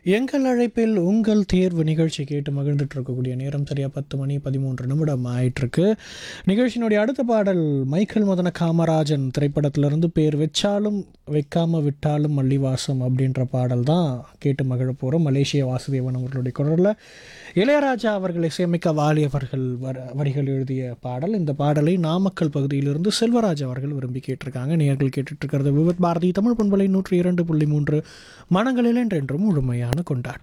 எங்கள் அழைப்பில் உங்கள் தேர்வு நிகழ்ச்சி கேட்டு மகிழ்ந்துட்டு இருக்கக்கூடிய நேரம் சரியா பத்து மணி பதிமூன்று நிமிடம் ஆயிட்டிருக்கு நிகழ்ச்சியினுடைய அடுத்த பாடல் மைக்கேல் மதன காமராஜன் திரைப்படத்திலிருந்து பேர் வச்சாலும் வைக்காம விட்டாலும் மல்லிவாசம் அப்படின்ற பாடல் தான் கேட்டு மகிழ போகிறோம் மலேசிய வாசுதேவன் அவர்களுடைய குரலில் இளையராஜா அவர்கள் இசையமைக்க வாலி அவர்கள் வர வரிகள் எழுதிய பாடல் இந்த பாடலை நாமக்கல் பகுதியிலிருந்து செல்வராஜ் அவர்கள் விரும்பி கேட்டிருக்காங்க நேர்கள் கேட்டுட்டு இருக்கிறது விவத் பாரதி தமிழ் பண்பலை நூற்றி இரண்டு புள்ளி மூன்று மனங்களில் என்றென்றும் முழுமையான கொண்டாட்டம்